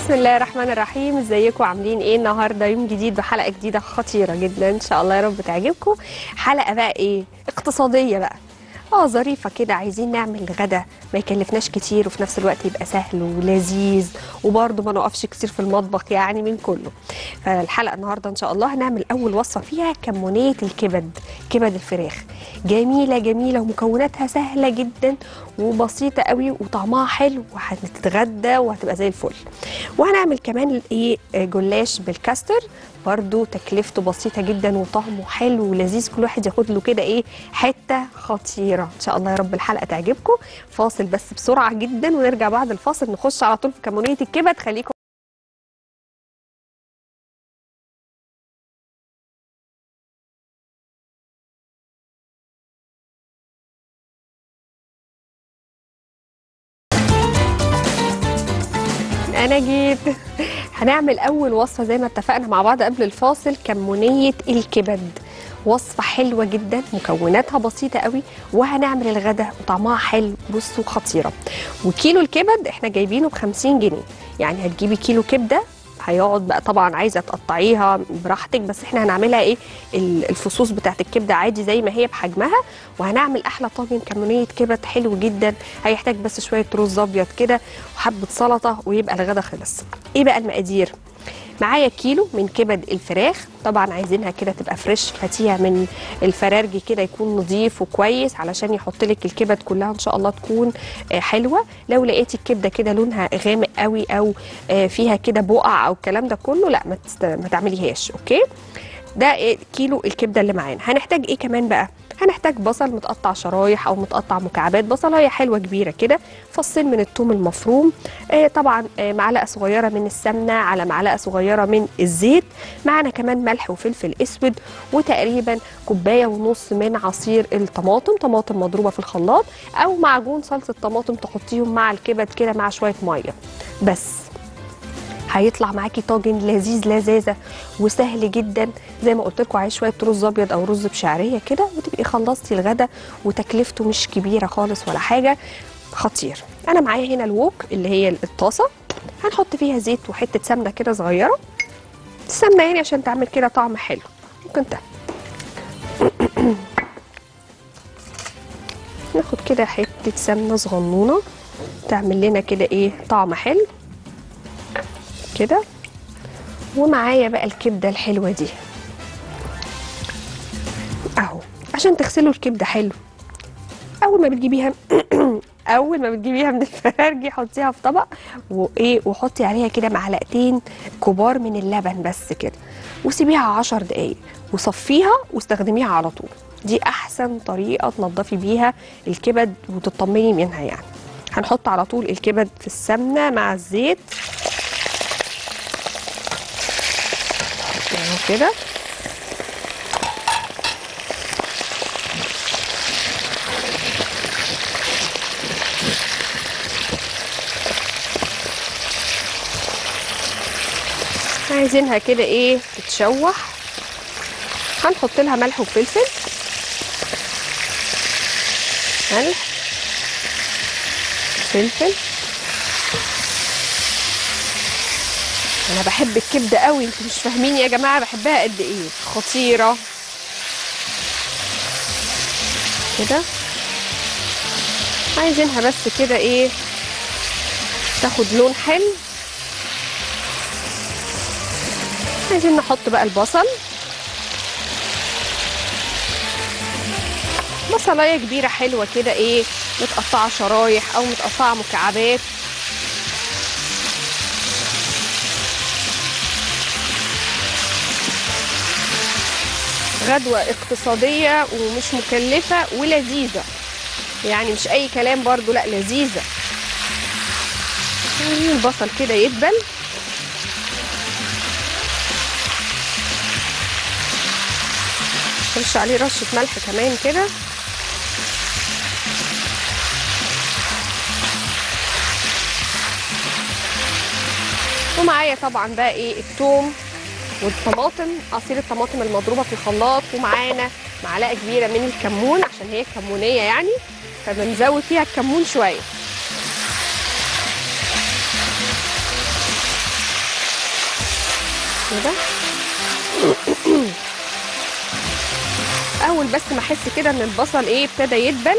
بسم الله الرحمن الرحيم ازيكم عاملين ايه النهارده يوم جديد بحلقه جديده خطيره جدا ان شاء الله يا رب تعجبكم حلقه بقى ايه اقتصاديه بقى اه ظريفه كده عايزين نعمل غدا ما يكلفناش كتير وفي نفس الوقت يبقى سهل ولذيذ وبرضه ما نقفش كتير في المطبخ يعني من كله فالحلقه النهارده ان شاء الله هنعمل اول وصفه فيها كمونيه الكبد كبد الفراخ جميله جميله ومكوناتها سهله جدا وبسيطه قوي وطعمها حلو وهتتغدى وهتبقى زي الفل وهنعمل كمان ايه جلاش بالكاستر برضو تكلفته بسيطه جدا وطعمه حلو ولذيذ كل واحد ياخد له كده ايه حته خطيره ان شاء الله يا رب الحلقه تعجبكم فاصل بس بسرعه جدا ونرجع بعد الفاصل نخش على طول في كمونيه الكبد خليكم انا جيت هنعمل اول وصفه زي ما اتفقنا مع بعض قبل الفاصل كمونيه الكبد وصفه حلوه جدا مكوناتها بسيطه قوي وهنعمل الغدا وطعمها حلو بصوا خطيره وكيلو الكبد احنا جايبينه ب 50 جنيه يعني هتجيبي كيلو كبده هيقعد بقى طبعا عايزه تقطعيها براحتك بس احنا هنعملها ايه الفصوص بتاعت الكبده عادي زي ما هي بحجمها وهنعمل احلى طاجن كمونيه كبد حلو جدا هيحتاج بس شويه رز ابيض كده وحبه سلطه ويبقى الغدا خلص ايه بقى المقادير معايا كيلو من كبد الفراخ طبعا عايزينها كده تبقى فريش هاتيها من الفرارجي كده يكون نظيف وكويس علشان يحط لك الكبد كلها ان شاء الله تكون حلوه لو لقيتي الكبده كده لونها غامق قوي او فيها كده بقع او الكلام ده كله لا ما, تست... ما تعمليهاش اوكي ده إيه كيلو الكبده اللي معانا هنحتاج ايه كمان بقى هنحتاج بصل متقطع شرايح او متقطع مكعبات بصلايه حلوه كبيره كده فصين من الثوم المفروم آه طبعا آه معلقه صغيره من السمنه على معلقه صغيره من الزيت معانا كمان ملح وفلفل اسود وتقريبا كوبايه ونص من عصير الطماطم طماطم مضروبه في الخلاط او معجون صلصه طماطم تحطيهم مع الكبد كده مع شويه ميه بس هيطلع معاكي طاجن لذيذ لذاذه وسهل جدا زي ما قلت لكم عايز شويه رز ابيض او رز بشعريه كده وتبقي خلصتي الغدا وتكلفته مش كبيره خالص ولا حاجه خطير انا معايا هنا الوك اللي هي الطاسه هنحط فيها زيت وحته سمنه كده صغيره السمنه يعني عشان تعمل كده طعم حلو ممكن ده ناخد كده حته سمنه صغنونه تعمل لنا كده ايه طعم حلو كده ومعايا بقى الكبده الحلوه دي اهو عشان تغسلوا الكبده حلو اول ما بتجيبيها اول ما بتجيبيها من الفرارجي حطيها في طبق وايه وحطي عليها كده معلقتين كبار من اللبن بس كده وسيبيها 10 دقايق وصفيها واستخدميها على طول دي احسن طريقه تنضفي بيها الكبد وتطمني منها يعني هنحط على طول الكبد في السمنه مع الزيت كده عايزينها كده ايه تتشوح هنحط لها ملح وفلفل ملح فلفل انا بحب الكبده قوي انتوا مش فاهمين يا جماعه بحبها قد ايه خطيره كده عايزينها بس كده ايه تاخد لون حلو عايزين نحط بقى البصل بصلايه كبيره حلوه كده ايه متقطعه شرايح او متقطعه مكعبات غدوة اقتصادية ومش مكلفة ولذيذة يعني مش أي كلام برضو لا لذيذة البصل كده يدبل نرش عليه رشة ملح كمان كده ومعايا طبعا بقى ايه التوم والطماطم عصير الطماطم المضروبه في الخلاط ومعانا معلقه كبيره من الكمون عشان هي كمونيه يعني فبنزود فيها الكمون شويه كده اول بس ما احس كده ان البصل ايه ابتدى يدبل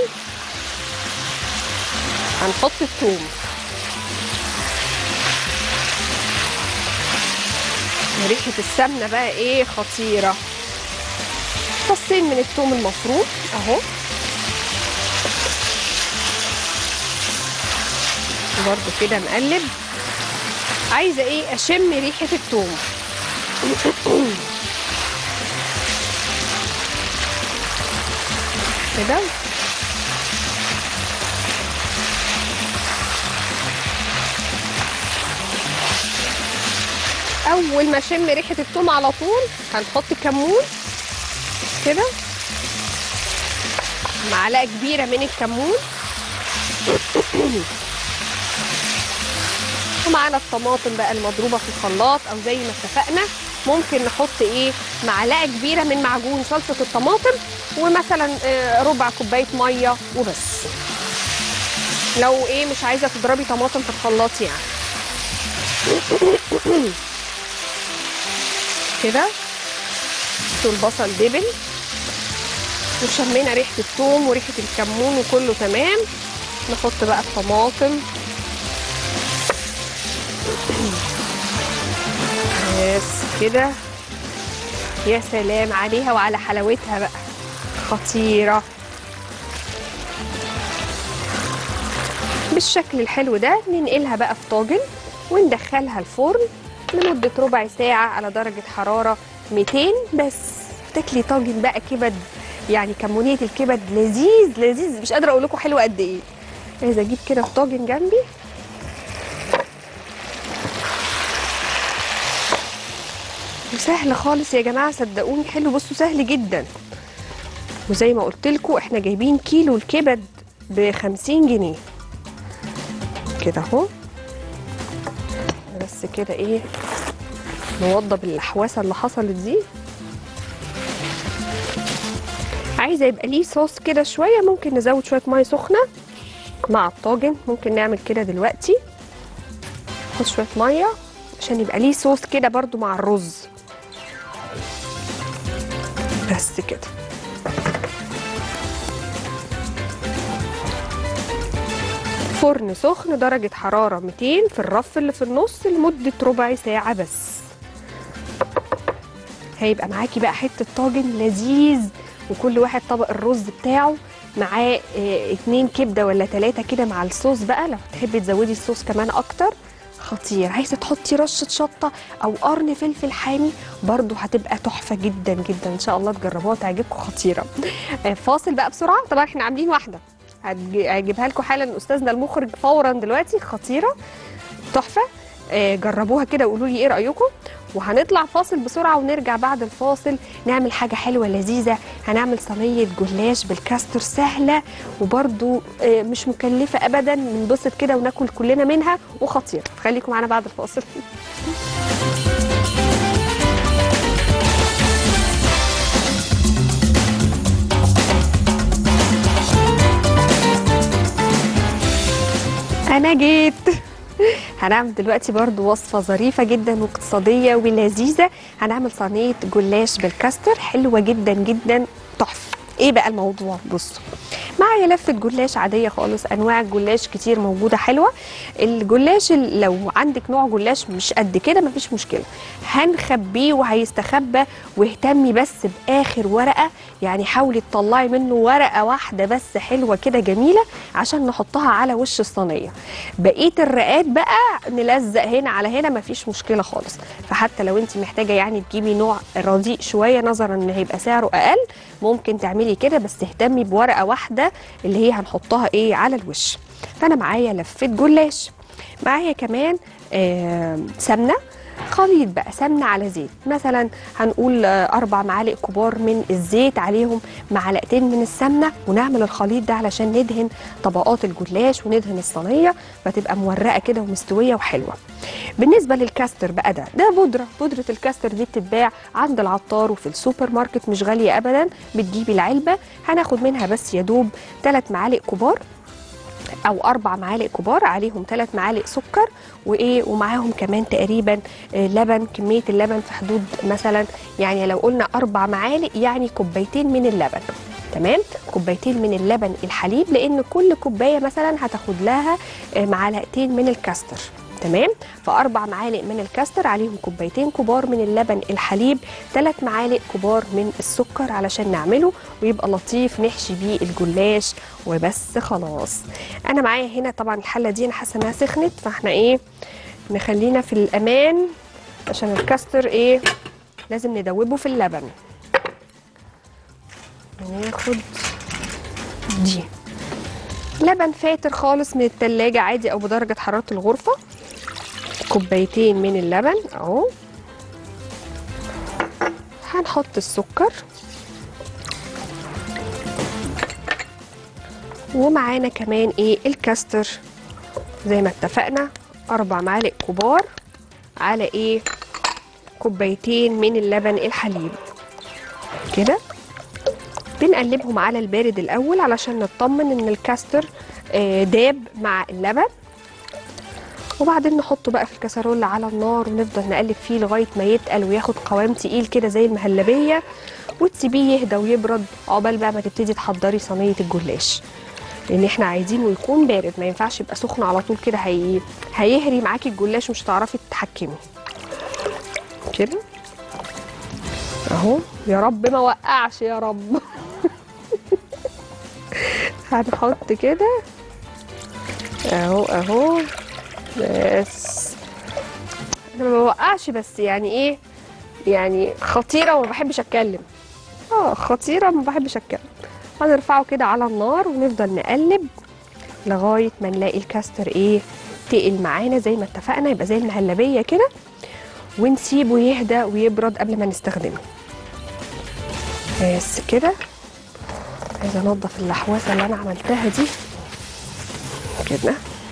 هنحط الثوم وريحه السمنه بقى ايه خطيره فصين من الثوم المفروم اهو برضو كده نقلب عايزه ايه اشم ريحه الثوم كده اول ما اشم ريحه الثوم على طول هنحط كمون كده معلقه كبيره من الكمون ومعانا الطماطم بقى المضروبه في الخلاط او زي ما اتفقنا ممكن نحط ايه معلقه كبيره من معجون صلصه الطماطم ومثلا آه، ربع كوبايه ميه وبس لو ايه مش عايزه تضربي طماطم في الخلاط يعني كده شو البصل دبل وشمينا ريحه الثوم وريحه الكمون وكله تمام نحط بقى الطماطم بس كده يا سلام عليها وعلى حلاوتها بقى خطيرة بالشكل الحلو ده ننقلها بقى في طاجن وندخلها الفرن لمدة ربع ساعة على درجة حرارة 200 بس تاكلي طاجن بقى كبد يعني كمونية الكبد لذيذ لذيذ مش قادرة أقول لكم حلو قد إيه عايزة أجيب كده الطاجن جنبي وسهل خالص يا جماعه صدقوني حلو بصوا سهل جدا وزي ما قلت لكم احنا جايبين كيلو الكبد ب 50 جنيه كده اهو بس كده ايه نوضب اللحوسه اللي حصلت دي عايزه يبقى ليه صوص كده شويه ممكن نزود شويه ميه سخنه مع الطاجن ممكن نعمل كده دلوقتي نحط شويه ميه عشان يبقى ليه صوص كده برضو مع الرز بس كده فرن سخن درجة حرارة 200 في الرف اللي في النص لمدة ربع ساعة بس هيبقى معاكي بقى حتة طاجن لذيذ وكل واحد طبق الرز بتاعه معاه اه اتنين كبدة ولا تلاتة كده مع الصوص بقى لو تحبي تزودي الصوص كمان أكتر خطير عايزه تحطي رشه شطه او قرن فلفل حامي برضو هتبقى تحفه جدا جدا ان شاء الله تجربوها تعجبكم خطيره آه، فاصل بقى بسرعه طبعا احنا عاملين واحده هتج- هجيبها لكم حالا استاذنا المخرج فورا دلوقتي خطيره تحفه آه، جربوها كده وقولوا لي ايه رايكم وهنطلع فاصل بسرعه ونرجع بعد الفاصل نعمل حاجه حلوه لذيذه هنعمل صينيه جلاش بالكاستر سهله وبرده مش مكلفه ابدا ننبسط كده وناكل كلنا منها وخطيره خليكم معانا بعد الفاصل انا جيت هنعمل دلوقتي برضو وصفة ظريفة جدا واقتصادية ولذيذة هنعمل صينية جلاش بالكاستر حلوة جدا جدا تحفة ايه بقى الموضوع بصوا معايا لفة جلاش عادية خالص انواع الجلاش كتير موجودة حلوة الجلاش ال- لو عندك نوع جلاش مش قد كده مفيش مشكلة هنخبيه وهيستخبى واهتمي بس باخر ورقة يعني حاولي تطلعي منه ورقة واحدة بس حلوة كده جميلة عشان نحطها على وش الصينية بقية الرقات بقى نلزق هنا على هنا مفيش مشكلة خالص فحتى لو انت محتاجة يعني تجيبي نوع رديء شوية نظرا ان هيبقى سعره اقل ممكن تعملي كده بس اهتمي بورقة واحدة اللي هي هنحطها ايه على الوش فانا معايا لفة جلاش معايا كمان آه سمنة خليط بقى سمنة على زيت مثلا هنقول آه، أربع معالق كبار من الزيت عليهم معلقتين من السمنة ونعمل الخليط ده علشان ندهن طبقات الجلاش وندهن الصينية فتبقى مورقة كده ومستوية وحلوة بالنسبة للكاستر بقى ده ده بودرة بودرة الكاستر دي بتتباع عند العطار وفي السوبر ماركت مش غالية أبدا بتجيبي العلبة هناخد منها بس يدوب ثلاث معالق كبار او اربع معالق كبار عليهم ثلاث معالق سكر وايه ومعاهم كمان تقريبا آه، لبن كميه اللبن في حدود مثلا يعني لو قلنا اربع معالق يعني كوبايتين من اللبن تمام كوبايتين من اللبن الحليب لان كل كوبايه مثلا هتاخد لها آه، معلقتين من الكاستر تمام فاربع معالق من الكاستر عليهم كوبايتين كبار من اللبن الحليب ثلاث معالق كبار من السكر علشان نعمله ويبقى لطيف نحشي بيه الجلاش وبس خلاص انا معايا هنا طبعا الحله دي انا حاسه انها سخنت فاحنا ايه نخلينا في الامان عشان الكاستر ايه لازم ندوبه في اللبن ناخد دي لبن فاتر خالص من التلاجة عادي او بدرجة حرارة الغرفة كوبايتين من اللبن اهو هنحط السكر ومعانا كمان ايه الكاستر زي ما اتفقنا اربع معالق كبار على ايه كوبايتين من اللبن الحليب كده بنقلبهم على البارد الاول علشان نطمن ان الكاستر آه، داب مع اللبن وبعدين نحطه بقى في الكسرولة على النار ونفضل نقلب فيه لغايه ما يتقل وياخد قوام تقيل كده زي المهلبيه وتسيبيه يهدى ويبرد عقبال بقى ما تبتدي تحضري صينيه الجلاش لان احنا عايزينه يكون بارد ما ينفعش يبقى سخن على طول كده هي... هيهري معاكي الجلاش مش هتعرفي تتحكمي كده اهو يا رب ما وقعش يا رب هنحط كده اهو اهو بس انا ما بوقعش بس يعني ايه يعني خطيره وما بحبش اتكلم اه خطيره ما بحبش اتكلم هنرفعه كده على النار ونفضل نقلب لغايه ما نلاقي الكاستر ايه تقل معانا زي ما اتفقنا يبقى زي المهلبيه كده ونسيبه يهدى ويبرد قبل ما نستخدمه بس كده عايزه انضف اللحوسه اللي انا عملتها دي كده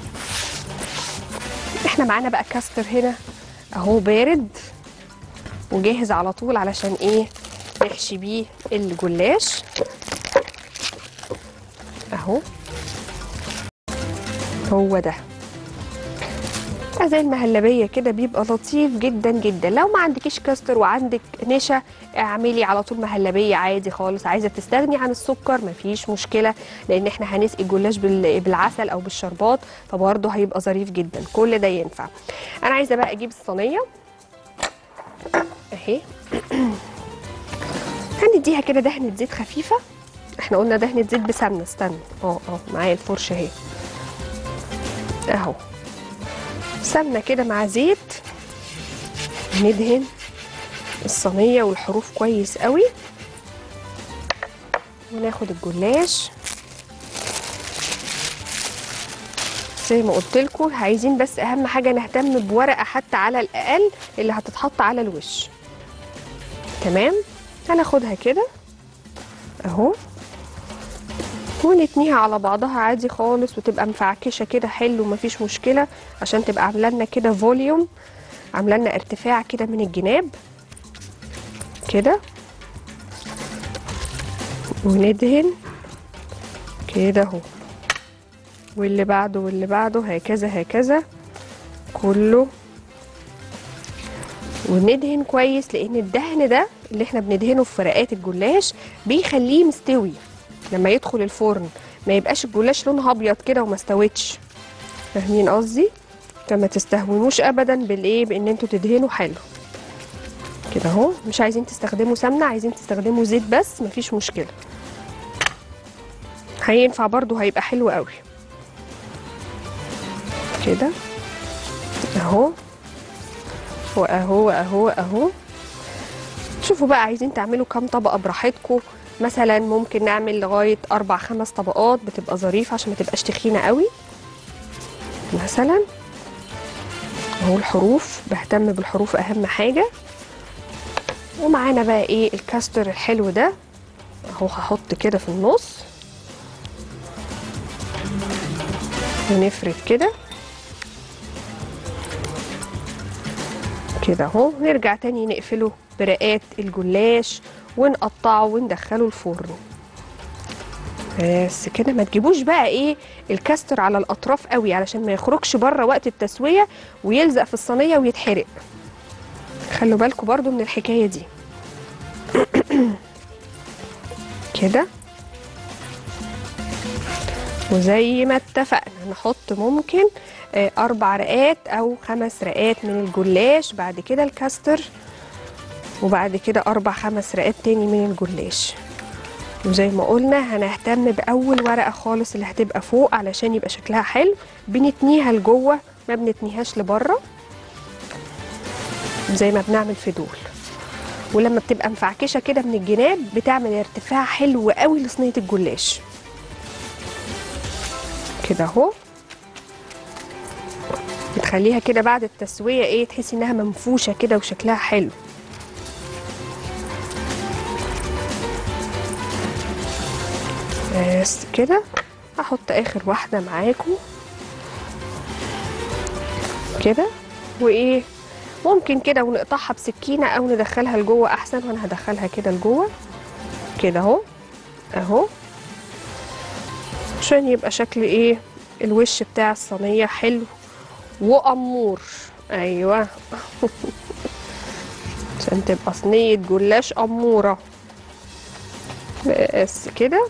احنا معانا بقى كاستر هنا اهو بارد وجاهز على طول علشان ايه نحشي بيه الجلاش اهو هو ده زي المهلبية كده بيبقى لطيف جدا جدا لو ما عندكيش كاستر وعندك نشا اعملي على طول مهلبية عادي خالص عايزة تستغني عن السكر مفيش مشكلة لان احنا هنسقي الجلاش بال- بالعسل او بالشربات فبرضه هيبقى ظريف جدا كل ده ينفع انا عايزة بقى اجيب الصينية اهي هنديها كده دهنة زيت خفيفة احنا قلنا دهنة زيت بسمنة استنى اه اه معايا الفرشة اهي اهو سمنه كده مع زيت ندهن الصينيه والحروف كويس قوي وناخد الجلاش زي ما قلت لكم عايزين بس اهم حاجه نهتم بورقه حتى على الاقل اللي هتتحط على الوش تمام هناخدها كده اهو ونتنيها على بعضها عادي خالص وتبقى مفعكشه كده حلو مفيش مشكله عشان تبقى عامله لنا كده فوليوم عامله لنا ارتفاع كده من الجناب كده وندهن كده اهو واللي بعده واللي بعده هكذا هكذا كله وندهن كويس لان الدهن ده اللي احنا بندهنه في ورقات الجلاش بيخليه مستوي لما يدخل الفرن ما يبقاش الجلاش لونها ابيض كده وما استوتش فاهمين قصدي فما تستهونوش ابدا بالايه بان انتوا تدهنوا حلو كده اهو مش عايزين تستخدموا سمنه عايزين تستخدموا زيت بس مفيش مشكله هينفع برضو هيبقى حلو قوي كده اهو واهو واهو اهو شوفوا بقى عايزين تعملوا كام طبقه براحتكم مثلا ممكن نعمل لغايه اربع خمس طبقات بتبقى ظريفه عشان ما تبقاش تخينه قوي مثلا اهو الحروف بهتم بالحروف اهم حاجه ومعانا بقى ايه الكاستر الحلو ده اهو هحط كده في النص ونفرد كده كده اهو نرجع تاني نقفله برقات الجلاش ونقطعه وندخله الفرن بس كده ما تجيبوش بقى ايه الكاستر على الاطراف قوي علشان ما يخرجش بره وقت التسويه ويلزق في الصينيه ويتحرق خلوا بالكم برضو من الحكايه دي كده وزي ما اتفقنا نحط ممكن آه، اربع رقات او خمس رقات من الجلاش بعد كده الكاستر وبعد كده اربع خمس رقات تاني من الجلاش وزي ما قلنا هنهتم باول ورقه خالص اللي هتبقى فوق علشان يبقى شكلها حلو بنتنيها لجوه ما بنتنيهاش لبره زي ما بنعمل في دول ولما بتبقى مفعكشه كده من الجناب بتعمل ارتفاع حلو قوي لصينيه الجلاش كده اهو بتخليها كده بعد التسويه ايه تحسي انها منفوشه كده وشكلها حلو بس كده هحط اخر واحده معاكم كده وايه ممكن كده ونقطعها بسكينه او ندخلها لجوه احسن وانا هدخلها كده لجوه كده اهو اهو عشان يبقى شكل ايه الوش بتاع الصينيه حلو وامور ايوه عشان تبقى صينيه جلاش اموره بس كده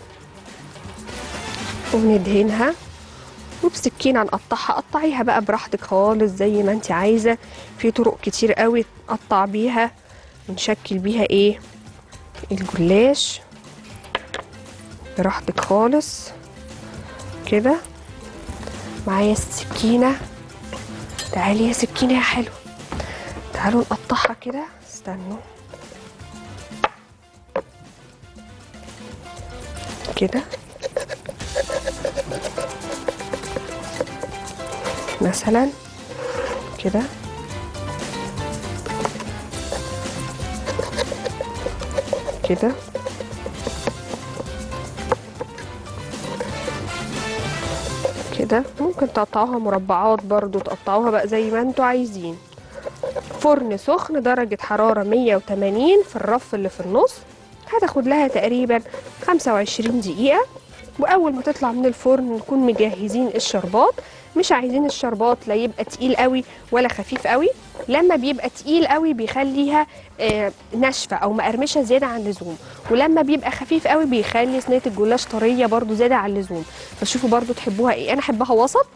وندهنها وبسكينه نقطعها قطعيها بقى براحتك خالص زي ما انت عايزه في طرق كتير قوي نقطع بيها ونشكل بيها ايه الجلاش براحتك خالص كده معايا السكينه تعالي يا سكينه يا حلو تعالوا نقطعها كده استنوا كده مثلا كده كده كده ممكن تقطعوها مربعات برضو تقطعوها بقى زي ما انتوا عايزين فرن سخن درجة حرارة 180 في الرف اللي في النص هتاخد لها تقريبا 25 دقيقة وأول ما تطلع من الفرن نكون مجهزين الشربات مش عايزين الشربات لا يبقى تقيل قوي ولا خفيف قوي لما بيبقى تقيل قوي بيخليها آه، ناشفه او مقرمشه زياده عن اللزوم ولما بيبقى خفيف قوي بيخلي صينيه الجلاش طريه برضو زياده عن اللزوم فشوفوا برضو تحبوها ايه انا احبها وسط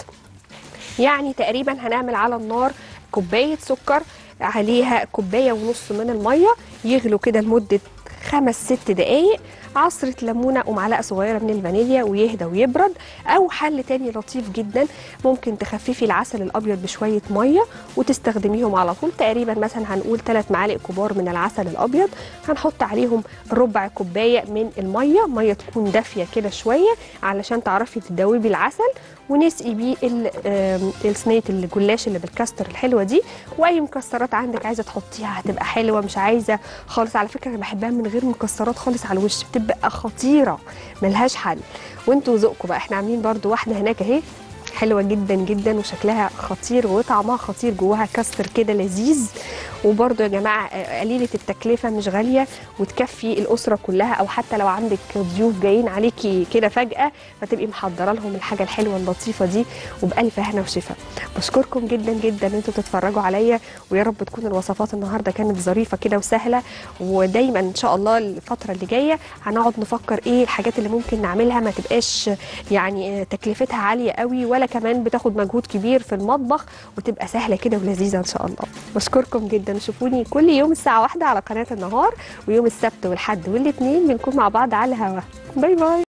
يعني تقريبا هنعمل على النار كوبايه سكر عليها كوبايه ونص من الميه يغلوا كده لمده خمس ست دقايق عصرة ليمونة ومعلقة صغيرة من الفانيليا ويهدى ويبرد أو حل تاني لطيف جدا ممكن تخففي العسل الأبيض بشوية مية وتستخدميهم على طول تقريبا مثلا هنقول ثلاث معالق كبار من العسل الأبيض هنحط عليهم ربع كوباية من المية مية تكون دافية كده شوية علشان تعرفي تدوبي العسل ونسقي بيه ال- آم، الصينية الجلاش اللي بالكاستر الحلوة دي وأي مكسرات عندك عايزة تحطيها هتبقى حلوة مش عايزة خالص على فكرة أنا بحبها من غير مكسرات خالص على الوش بتبقى خطيرة ملهاش حل وانتوا ذوقكم بقى احنا عاملين برضو واحدة هناك اهي حلوة جدا جدا وشكلها خطير وطعمها خطير جواها كاستر كده لذيذ وبرضو يا جماعة آه، قليلة التكلفة مش غالية وتكفي الأسرة كلها أو حتى لو عندك ضيوف جايين عليكي كده فجأة فتبقي محضرة لهم الحاجة الحلوة اللطيفة دي وبألف هنا وشفا بشكركم جدا جدا ان انتوا بتتفرجوا عليا ويا رب تكون الوصفات النهارده كانت ظريفه كده وسهله ودايما ان شاء الله الفتره اللي جايه هنقعد نفكر ايه الحاجات اللي ممكن نعملها ما تبقاش يعني تكلفتها عاليه قوي ولا كمان بتاخد مجهود كبير في المطبخ وتبقى سهله كده ولذيذه ان شاء الله بشكركم جدا شوفوني كل يوم الساعه واحدة على قناه النهار ويوم السبت والحد والاثنين بنكون مع بعض على الهوا باي باي